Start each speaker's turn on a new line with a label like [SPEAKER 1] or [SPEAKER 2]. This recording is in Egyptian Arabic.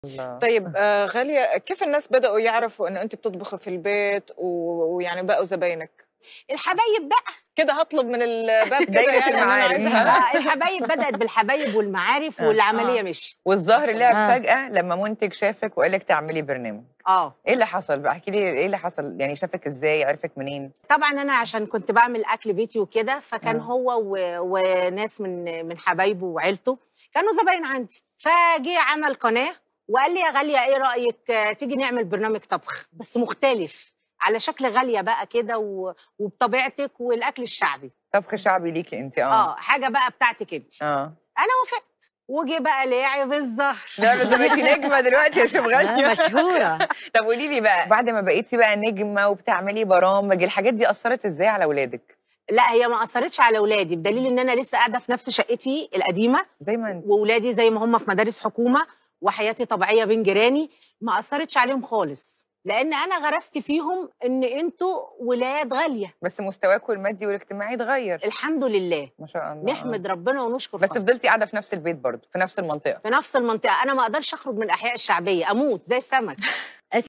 [SPEAKER 1] الله.
[SPEAKER 2] طيب آه غالية كيف الناس بدأوا يعرفوا إنه أنت بتطبخي في البيت و- ويعني بقوا زباينك؟
[SPEAKER 3] الحبايب بقى
[SPEAKER 2] كده هطلب من الباب كده
[SPEAKER 1] دايرة
[SPEAKER 2] يعني أنا
[SPEAKER 1] المعارف.
[SPEAKER 2] عايزها.
[SPEAKER 3] آه، الحبايب بدات بالحبايب والمعارف
[SPEAKER 1] آه.
[SPEAKER 3] والعمليه مشيت
[SPEAKER 1] والظهر لعب
[SPEAKER 4] آه.
[SPEAKER 1] فجأة لما منتج شافك وقال لك تعملي برنامج
[SPEAKER 3] اه
[SPEAKER 1] ايه اللي حصل بقى احكي لي ايه اللي حصل يعني شافك ازاي عرفك منين
[SPEAKER 3] طبعا انا عشان كنت بعمل اكل بيتي وكده فكان
[SPEAKER 1] آه.
[SPEAKER 3] هو و... وناس من من حبايبه وعيلته كانوا زباين عندي فجه عمل قناه وقال لي يا غاليه ايه رايك آه، تيجي نعمل برنامج طبخ بس مختلف على شكل غاليه بقى كده و... وبطبيعتك والاكل الشعبي
[SPEAKER 1] طبخ شعبي ليكي انت اه
[SPEAKER 3] اه حاجه بقى بتاعتك انت
[SPEAKER 1] اه
[SPEAKER 3] انا وافقت وجه بقى لعب الظهر
[SPEAKER 1] لا بس بقيتي نجمه دلوقتي يا شيف
[SPEAKER 4] لا،
[SPEAKER 1] غاليه
[SPEAKER 4] مشهورة
[SPEAKER 1] طب قولي لي بقى بعد ما بقيتي بقى نجمه وبتعملي برامج الحاجات دي اثرت ازاي على اولادك
[SPEAKER 3] لا هي ما اثرتش على اولادي بدليل ان انا لسه قاعده في نفس شقتي القديمه
[SPEAKER 1] زي ما انت
[SPEAKER 3] واولادي زي ما هم في مدارس حكومه وحياتي طبيعيه بين جيراني ما اثرتش عليهم خالص لان انا غرست فيهم ان انتوا ولاد غاليه
[SPEAKER 1] بس مستواكم المادي والاجتماعي اتغير
[SPEAKER 3] الحمد لله
[SPEAKER 1] ما شاء الله
[SPEAKER 3] نحمد ربنا ونشكر
[SPEAKER 1] بس
[SPEAKER 3] فضله.
[SPEAKER 1] فضلتي قاعده في نفس البيت برضه في نفس المنطقه
[SPEAKER 3] في نفس المنطقه انا ما اقدرش اخرج من الاحياء الشعبيه اموت زي السمك